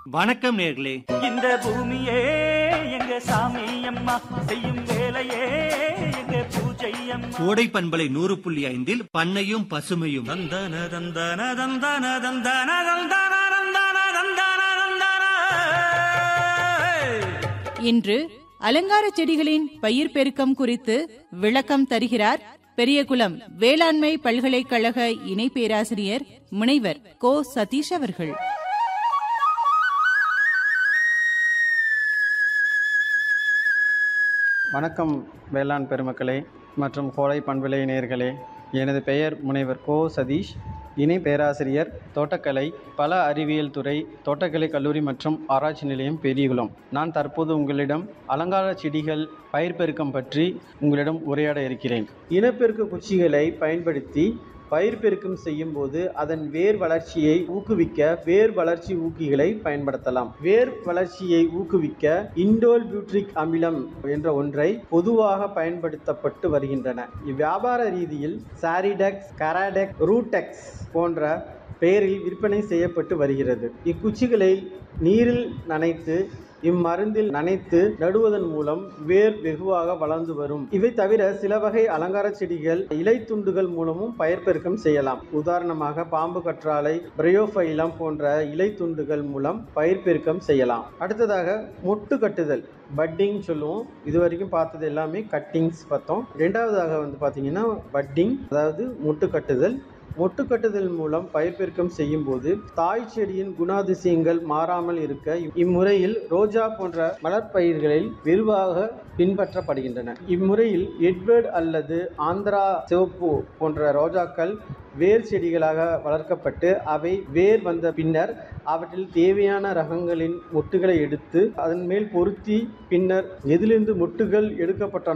வணக்கம் நேர்களே இந்த பூமியே எங்க சாமி அம்மா செய்யும் வேலையே எங்க பூஜை அம்மா கோடை பண்பலை நூறு புள்ளி ஐந்தில் பண்ணையும் பசுமையும் தந்தன தந்தன தந்தன தந்தன தந்தன தந்தன தந்தன தந்தன இன்று அலங்கார செடிகளின் பயிர் பெருக்கம் குறித்து விளக்கம் தருகிறார் பெரியகுளம் வேளாண்மை பல்கலைக்கழக இணை பேராசிரியர் முனைவர் கோ சதீஷ் அவர்கள் வணக்கம் வேளாண் பெருமக்களே மற்றும் கோடை பண்பலை நேயர்களே எனது பெயர் முனைவர் கோ சதீஷ் இணை பேராசிரியர் தோட்டக்கலை பல அறிவியல் துறை தோட்டக்கலை கல்லூரி மற்றும் ஆராய்ச்சி நிலையம் பெரியகுளம் நான் தற்போது உங்களிடம் அலங்கார செடிகள் பயிர் பெருக்கம் பற்றி உங்களிடம் உரையாட இருக்கிறேன் இனப்பெருக்க குச்சிகளை பயன்படுத்தி பயிர் பெருக்கம் செய்யும் போது அதன் வேர் வளர்ச்சியை ஊக்குவிக்க வேர் வளர்ச்சி ஊக்கிகளை பயன்படுத்தலாம் வேர் வளர்ச்சியை ஊக்குவிக்க இண்டோல் பியூட்ரிக் அமிலம் என்ற ஒன்றை பொதுவாக பயன்படுத்தப்பட்டு வருகின்றன இவ்வியாபார ரீதியில் சாரிடெக்ஸ் கராடெக் ரூடெக்ஸ் போன்ற பெயரில் விற்பனை செய்யப்பட்டு வருகிறது இக்குச்சிகளை நீரில் நனைத்து இம்மருந்தில் நனைத்து நடுவதன் மூலம் வேர் வெகுவாக வளர்ந்து வரும் இவை தவிர சில வகை அலங்கார செடிகள் இலை துண்டுகள் மூலமும் பயிர் பெருக்கம் செய்யலாம் உதாரணமாக பாம்பு கற்றாழை பிரயோஃபைலம் போன்ற இலை துண்டுகள் மூலம் பயிர் பெருக்கம் செய்யலாம் அடுத்ததாக மொட்டு கட்டுதல் பட்டிங் சொல்லுவோம் இது வரைக்கும் பார்த்தது எல்லாமே கட்டிங்ஸ் பார்த்தோம் ரெண்டாவதாக வந்து பார்த்தீங்கன்னா பட்டிங் அதாவது மொட்டு கட்டுதல் மொட்டு கட்டுதல் மூலம் பயிர் பெருக்கம் செய்யும் போது தாய் செடியின் குணாதிசயங்கள் மாறாமல் இருக்க இம்முறையில் ரோஜா போன்ற மலர்பயிர்களில் விரிவாக பின்பற்றப்படுகின்றன இம்முறையில் எட்வர்ட் அல்லது ஆந்திரா சிவப்பு போன்ற ரோஜாக்கள் வேர் செடிகளாக வளர்க்கப்பட்டு அவை வேர் வந்த பின்னர் அவற்றில் தேவையான ரகங்களின் மொட்டுகளை எடுத்து அதன் மேல் பொருத்தி பின்னர் எதிலிருந்து மொட்டுகள் எடுக்கப்பட்ட